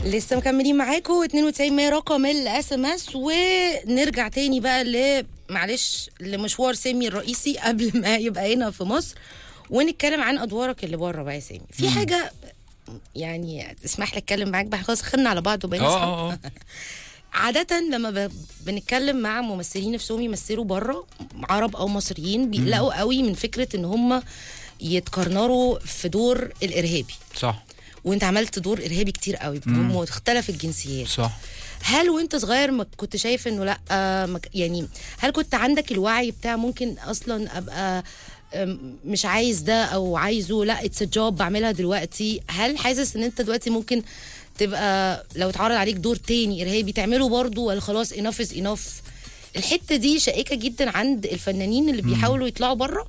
لسه مكملين معاكم 92 100 رقم الاس ام اس ونرجع تاني بقى ل معلش لمشوار سامي الرئيسي قبل ما يبقى هنا في مصر ونتكلم عن ادوارك اللي بره بقى يا سامي في حاجه يعني اسمح لي اتكلم معاك بقى خلاص خدنا على بعض وبقينا اه أصحاب. اه اه عادة لما ب... بنتكلم مع ممثلين نفسهم يمثلوا بره عرب او مصريين بيقلقوا قوي من فكرة ان هم يتكرنروا في دور الارهابي صح وانت عملت دور ارهابي كتير قوي بمختلف الجنسيات صح هل وانت صغير ما كنت شايف انه لا آه، ما ك- يعني هل كنت عندك الوعي بتاع ممكن اصلا ابقى أم، مش عايز ده او عايزه لا اتس جوب بعملها دلوقتي هل حاسس ان انت دلوقتي ممكن تبقى لو اتعرض عليك دور تاني ارهابي تعمله برضه ولا خلاص enough is enough الحته دي شائكه جدا عند الفنانين اللي بيحاولوا يطلعوا بره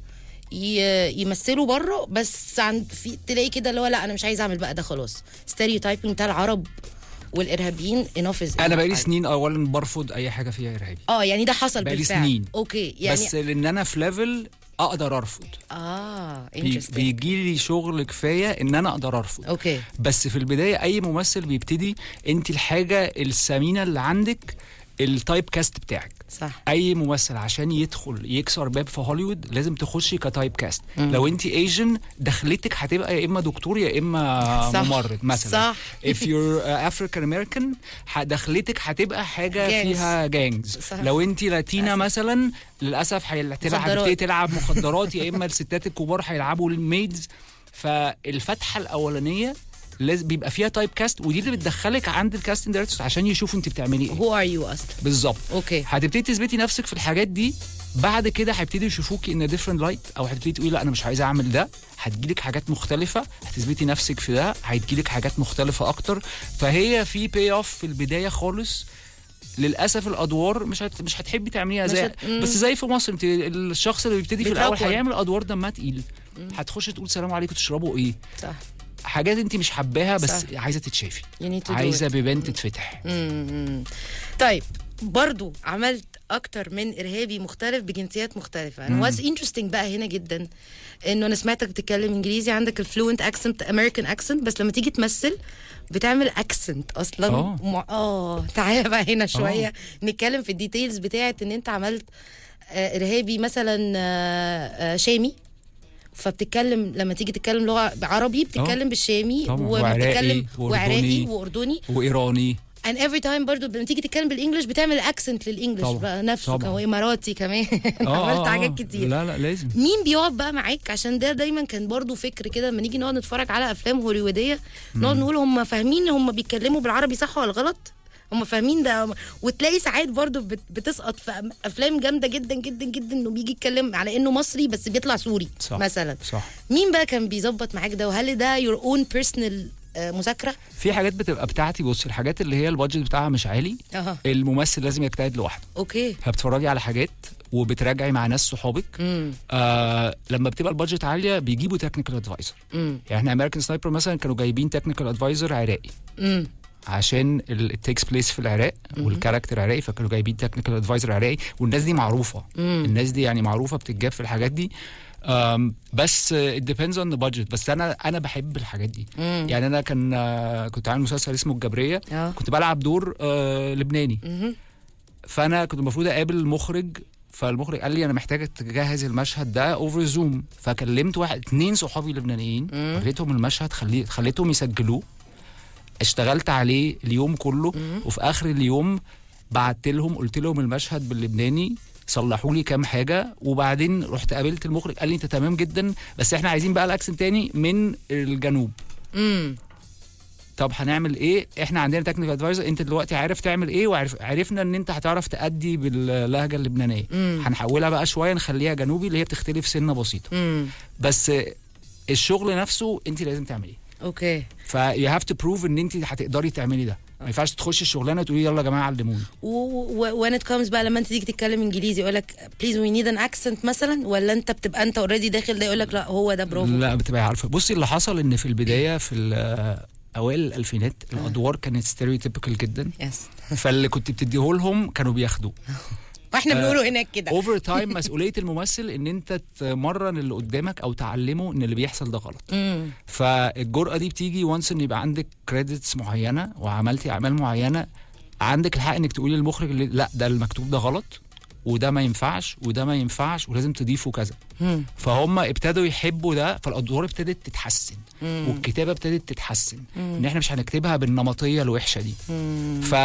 ي- يمثلوا بره بس عند في تلاقي كده اللي هو لا انا مش عايز اعمل بقى ده خلاص ستيريوتايبنج بتاع العرب والارهابيين enough is انا enough. بقالي سنين اولا برفض اي حاجه فيها ارهابي اه يعني ده حصل بقالي بالفعل سنين. اوكي يعني بس لان انا في ليفل اقدر ارفض اه بي- interesting بيجي لي شغل كفايه ان انا اقدر ارفض اوكي بس في البدايه اي ممثل بيبتدي انت الحاجه الثمينه اللي عندك التايب كاست بتاعك صح اي ممثل عشان يدخل يكسر باب في هوليوود لازم تخشي كتايب كاست لو انت ايجن دخلتك هتبقى يا اما دكتور يا اما صح. ممرض مثلا صح. if you're African American ح- دخلتك هتبقى حاجه Gangs. فيها جانجز صح. لو انت لاتينا مثلا للاسف هتلعب مخدرات. هتبتدي تلعب مخدرات يا اما الستات الكبار هيلعبوا الميدز فالفتحه الاولانيه لازم بيبقى فيها تايب كاست ودي اللي بتدخلك عند الكاستنج دايركتورز عشان يشوفوا انت بتعملي ايه هو ار يو اصلا بالظبط اوكي هتبتدي تثبتي نفسك في الحاجات دي بعد كده هيبتدي يشوفوكي ان ديفرنت لايت او هتبتدي تقولي لا انا مش عايزه اعمل ده هتجيلك حاجات مختلفه هتثبتي نفسك في ده هتجيلك حاجات مختلفه اكتر فهي في باي اوف في البدايه خالص للاسف الادوار مش هت... مش هتحبي تعمليها مش زي هت- مم. بس زي في مصر انت الشخص اللي بيبتدي في الاول بيتراكم. هيعمل ادوار دمها تقيل هتخش تقول سلام عليكم تشربوا ايه صح حاجات انت مش حباها بس صح. عايزه تتشافي You need to do عايزه it. بيبان تتفتح مم. طيب برضو عملت اكتر من ارهابي مختلف بجنسيات مختلفه انا واز انترستنج بقى هنا جدا انه انا سمعتك بتتكلم انجليزي عندك الفلوينت اكسنت امريكان اكسنت بس لما تيجي تمثل بتعمل اكسنت اصلا آه. مع- اه تعالى بقى هنا شويه نتكلم في الديتيلز بتاعت ان انت عملت آه، ارهابي مثلا آه، آه، شامي فبتتكلم لما تيجي تتكلم لغه عربي بتتكلم بالشامي طبعاً. وما وعراقي بتتكلم وعراقي وأردني. واردني وايراني and every time برضو لما تيجي تتكلم بالانجلش بتعمل اكسنت للانجلش طبعا. بقى نفسه طبعا. واماراتي كمان آه، عملت آه، حاجات آه. كتير لا لا لازم مين بيقعد بقى معاك عشان ده دايما كان برضو فكر كده لما نيجي نقعد نتفرج على افلام هوليووديه نقعد نقول هم فاهمين هم بيتكلموا بالعربي صح ولا غلط هم فاهمين ده وتلاقي ساعات برضو بت- بتسقط في أم- افلام جامده جدا جدا جدا انه بيجي يتكلم على انه مصري بس بيطلع سوري صح. مثلا صح مين بقى كان بيظبط معاك ده وهل ده your own personal آه، مذاكره في حاجات بتبقى بتاعتي بص الحاجات اللي هي البادجت بتاعها مش عالي اها الممثل لازم يجتهد لوحده اوكي فبتتفرجي على حاجات وبتراجعي مع ناس صحابك امم آه لما بتبقى البادجت عاليه بيجيبوا تكنيكال ادفايزر امم يعني احنا امريكان سنايبر مثلا كانوا جايبين تكنيكال ادفايزر عراقي امم عشان التيكس بليس في العراق والكاركتر عراقي فكانوا جايبين تكنيكال ادفايزر عراقي والناس دي معروفه مم. الناس دي يعني معروفه بتتجاب في الحاجات دي أم بس it depends on the budget بس انا انا بحب الحاجات دي مم. يعني انا كان آه، كنت عامل مسلسل اسمه الجبريه اه كنت بلعب دور آه لبناني مهم. فانا كنت المفروض اقابل المخرج فالمخرج قال لي انا محتاجك تجهز المشهد ده اوفر زوم فكلمت واحد اتنين صحابي لبنانيين مم. وريتهم المشهد خلي خليتهم يسجلوه اشتغلت عليه اليوم كله وفي اخر اليوم بعت لهم قلت لهم المشهد باللبناني صلحوا لي كام حاجه وبعدين رحت قابلت المخرج قال لي انت تمام جدا بس احنا عايزين بقى الاكسنت تاني من الجنوب امم طب هنعمل ايه احنا عندنا تكنيكال ادفايزر انت دلوقتي عارف تعمل ايه وعرف عرفنا ان انت هتعرف تأدي باللهجه اللبنانيه مم. هنحولها بقى شويه نخليها جنوبي اللي هي بتختلف سنه بسيطه امم بس الشغل نفسه انت لازم تعمليه اوكي فيو هاف تو بروف ان انت هتقدري تعملي ده ما ينفعش تخشي الشغلانه تقولي يلا يا جماعه علموني وين ات كومز بقى لما انت تيجي تتكلم انجليزي يقول لك بليز وي نيد ان اكسنت مثلا ولا انت بتبقى انت اوريدي داخل ده يقول لك لا هو ده برافو لا بتبقى عارفه بصي اللي حصل ان في البدايه في ال- اوائل الالفينات الادوار كانت ستيريوتيبيكال جدا يس فاللي كنت بتديه لهم كانوا بياخدوه واحنا آه، بنقوله هناك كده اوفر تايم مسؤوليه الممثل ان انت تمرن اللي قدامك او تعلمه ان اللي بيحصل ده غلط مم. فالجرأه دي بتيجي وانس ان يبقى عندك كريدتس معينه وعملتي اعمال معينه عندك الحق انك تقولي للمخرج اللي لا ده المكتوب ده غلط وده ما ينفعش وده ما ينفعش ولازم تضيفه كذا مم. فهم ابتدوا يحبوا ده فالادوار ابتدت تتحسن والكتابه ابتدت تتحسن ان احنا مش هنكتبها بالنمطيه الوحشه دي ف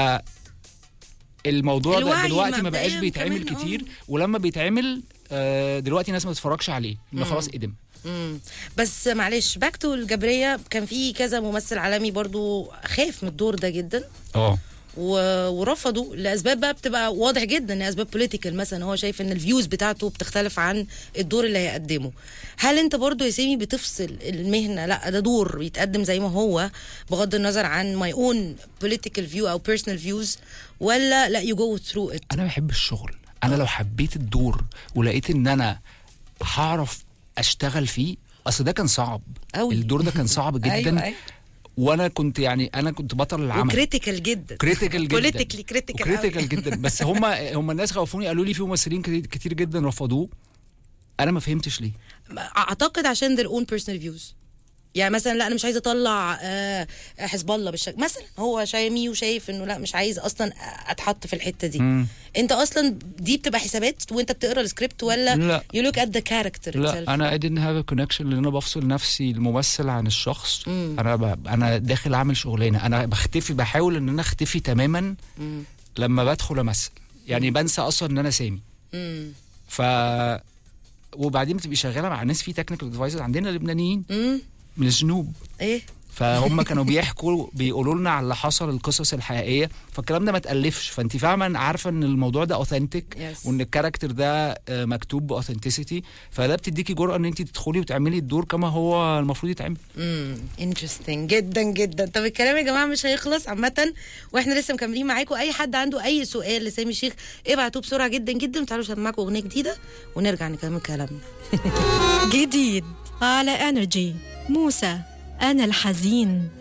الموضوع ده الوعي دلوقتي ما بقاش مبدئياً بيتعمل كمان، آه. كتير ولما بيتعمل آه، دلوقتي الناس ما تتفرجش عليه انه خلاص قدم مم. بس معلش باك تو الجبريه كان في كذا ممثل عالمي برضو خاف من الدور ده جدا اه و- ورفضوا لاسباب بقى بتبقى واضح جدا ان اسباب بوليتيكال مثلا هو شايف ان الفيوز بتاعته بتختلف عن الدور اللي هيقدمه هل انت برضو يا سامي بتفصل المهنه لا ده دور يتقدم زي ما هو بغض النظر عن ماي اون بوليتيكال فيو او بيرسونال فيوز ولا لا يو جو ثرو ات انا بحب الشغل انا لو حبيت الدور ولقيت ان انا هعرف اشتغل فيه اصل ده كان صعب أوي. الدور ده كان صعب جدا أيوة، أيوة. وانا كنت يعني انا كنت بطل العمل وكريتيكال جدا كريتيكال جدا بوليتيكلي كريتيكال كريتيكال جدا بس هم هم الناس خوفوني قالوا لي في ممثلين كتير, كتير جدا رفضوه انا ما فهمتش ليه اعتقد عشان their own personal views يعني مثلا لا انا مش عايزه اطلع آه، حزب الله بالشكل مثلا هو شايمي وشايف انه لا مش عايز اصلا اتحط في الحته دي مم. انت اصلا دي بتبقى حسابات وانت بتقرا السكريبت ولا لا. يو لوك ات ذا كاركتر لا انا I didn't have a connection لان انا بفصل نفسي الممثل عن الشخص انا ب... انا داخل اعمل شغلانه انا بختفي بحاول ان انا اختفي تماما لما بدخل امثل يعني بنسى اصلا ان انا سامي ف وبعدين بتبقي شغاله مع ناس في تكنيكال ادفايزرز عندنا لبنانيين امم من الجنوب ايه فهم كانوا بيحكوا بيقولوا لنا على اللي حصل القصص الحقيقيه فالكلام ده ما تالفش فانت فاهمه عارفه ان الموضوع ده اوثنتيك Yes. وان الكاركتر ده آه، مكتوب باوثنتسيتي فده بتديكي جرأه ان انت تدخلي وتعملي الدور كما هو المفروض يتعمل امم انترستنج جدا جدا طب الكلام يا جماعه مش هيخلص عامه واحنا لسه مكملين معاكم اي حد عنده اي سؤال لسامي الشيخ ابعتوه بسرعه جدا جدا وتعالوا نسمعكم اغنيه جديده ونرجع نكمل كلامنا جديد على انرجي موسى انا الحزين